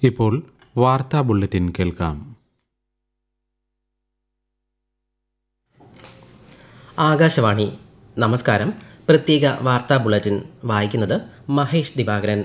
ഇപ്പോൾ വാർത്താ ബുള്ളറ്റിൻ കേൾക്കാം ആകാശവാണി നമസ്കാരം പ്രത്യേക വാർത്താ ബുള്ളറ്റിൻ വായിക്കുന്നത് മഹേഷ് ദിവാകരൻ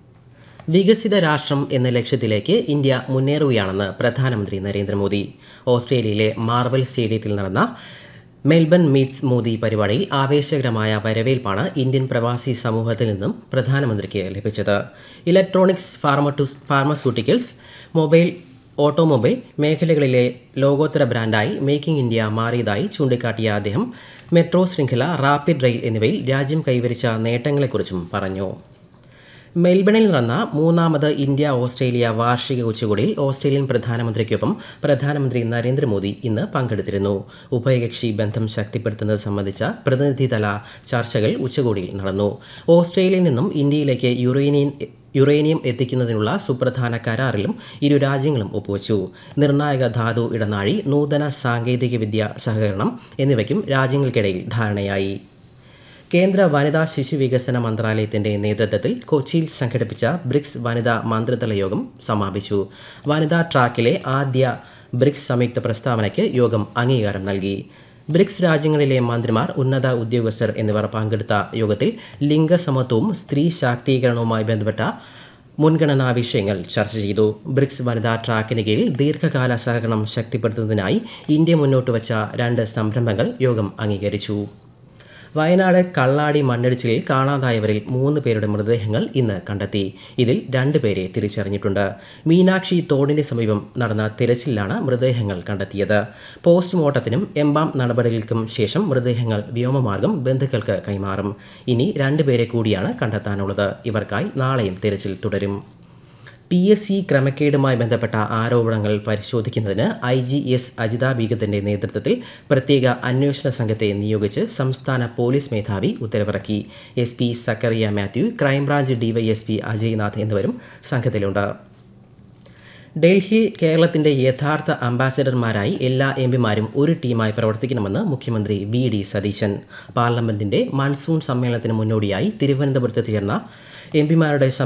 വികസിത രാഷ്ട്രം എന്ന ലക്ഷ്യത്തിലേക്ക് ഇന്ത്യ മുന്നേറുകയാണെന്ന് പ്രധാനമന്ത്രി നരേന്ദ്രമോദി ഓസ്ട്രേലിയയിലെ മാർബൽ സ്റ്റേഡിയത്തിൽ നടന്ന മെൽബൺ മീറ്റ്സ് മോദി പരിപാടിയിൽ ആവേശകരമായ വരവേൽപ്പാണ് ഇന്ത്യൻ പ്രവാസി സമൂഹത്തിൽ നിന്നും പ്രധാനമന്ത്രിക്ക് ലഭിച്ചത് ഇലക്ട്രോണിക്സ് ഫാർമട്ടു ഫാർമസ്യൂട്ടിക്കൽസ് മൊബൈൽ ഓട്ടോമൊബൈൽ മേഖലകളിലെ ലോകോത്തര ബ്രാൻഡായി മേക്കിംഗ് ഇന്ത്യ മാറിയതായി ചൂണ്ടിക്കാട്ടിയ അദ്ദേഹം മെട്രോ ശൃംഖല റാപ്പിഡ് റെയിൽ എന്നിവയിൽ രാജ്യം കൈവരിച്ച നേട്ടങ്ങളെക്കുറിച്ചും പറഞ്ഞു മെൽബണിൽ നടന്ന മൂന്നാമത് ഇന്ത്യ ഓസ്ട്രേലിയ വാർഷിക ഉച്ചകോടിയിൽ ഓസ്ട്രേലിയൻ പ്രധാനമന്ത്രിക്കൊപ്പം പ്രധാനമന്ത്രി നരേന്ദ്രമോദി ഇന്ന് പങ്കെടുത്തിരുന്നു ഉഭയകക്ഷി ബന്ധം ശക്തിപ്പെടുത്തുന്നത് സംബന്ധിച്ച പ്രതിനിധിതല ചർച്ചകൾ ഉച്ചകോടിയിൽ നടന്നു ഓസ്ട്രേലിയയിൽ നിന്നും ഇന്ത്യയിലേക്ക് യുറേനിയൻ യുറേനിയം എത്തിക്കുന്നതിനുള്ള സുപ്രധാന കരാറിലും ഇരു രാജ്യങ്ങളും ഒപ്പുവച്ചു നിർണായക ധാതു ഇടനാഴി നൂതന സാങ്കേതികവിദ്യ സഹകരണം എന്നിവയ്ക്കും രാജ്യങ്ങൾക്കിടയിൽ ധാരണയായി കേന്ദ്ര വനിതാ ശിശു വികസന മന്ത്രാലയത്തിന്റെ നേതൃത്വത്തിൽ കൊച്ചിയിൽ സംഘടിപ്പിച്ച ബ്രിക്സ് വനിതാ മന്ത്രിതല യോഗം സമാപിച്ചു വനിതാ ട്രാക്കിലെ ആദ്യ ബ്രിക്സ് സംയുക്ത പ്രസ്താവനയ്ക്ക് യോഗം അംഗീകാരം നൽകി ബ്രിക്സ് രാജ്യങ്ങളിലെ മന്ത്രിമാർ ഉന്നത ഉദ്യോഗസ്ഥർ എന്നിവർ പങ്കെടുത്ത യോഗത്തിൽ ലിംഗസമത്വവും സ്ത്രീ ശാക്തീകരണവുമായി ബന്ധപ്പെട്ട മുൻഗണനാ വിഷയങ്ങൾ ചർച്ച ചെയ്തു ബ്രിക്സ് വനിതാ ട്രാക്കിന് കീഴിൽ ദീർഘകാല സഹകരണം ശക്തിപ്പെടുത്തുന്നതിനായി ഇന്ത്യ മുന്നോട്ട് വച്ച രണ്ട് സംരംഭങ്ങൾ യോഗം അംഗീകരിച്ചു വയനാട് കള്ളാടി മണ്ണിടിച്ചിലിൽ കാണാതായവരിൽ മൂന്ന് പേരുടെ മൃതദേഹങ്ങൾ ഇന്ന് കണ്ടെത്തി ഇതിൽ രണ്ട് പേരെ തിരിച്ചറിഞ്ഞിട്ടുണ്ട് മീനാക്ഷി തോടിന് സമീപം നടന്ന തിരച്ചിലാണ് മൃതദേഹങ്ങൾ കണ്ടെത്തിയത് പോസ്റ്റ്മോർട്ടത്തിനും എംബാം നടപടികൾക്കും ശേഷം മൃതദേഹങ്ങൾ വ്യോമമാർഗം ബന്ധുക്കൾക്ക് കൈമാറും ഇനി രണ്ടുപേരെ കൂടിയാണ് കണ്ടെത്താനുള്ളത് ഇവർക്കായി നാളെയും തിരച്ചിൽ തുടരും പി എസ് സി ക്രമക്കേടുമായി ബന്ധപ്പെട്ട ആരോപണങ്ങൾ പരിശോധിക്കുന്നതിന് ഐ ജി എസ് അജിത ബീഗത്തിന്റെ നേതൃത്വത്തിൽ പ്രത്യേക അന്വേഷണ സംഘത്തെ നിയോഗിച്ച് സംസ്ഥാന പോലീസ് മേധാവി ഉത്തരവിറക്കി S P Zachariah Mathew crime branch DYSP Ajaynath എന്നിവരും സംഘത്തിലുണ്ട് ഡൽഹി കേരളത്തിന്റെ യഥാർത്ഥ അംബാസഡർമാരായി എല്ലാ എം പിമാരും ഒരു ടീമായി പ്രവർത്തിക്കണമെന്ന് മുഖ്യമന്ത്രി വി ഡി സതീശൻ പാർലമെന്റിന്റെ മൺസൂൺ സമ്മേളനത്തിന് മുന്നോടിയായി തിരുവനന്തപുരത്ത് ചേർന്ന എം പിമാരുടെ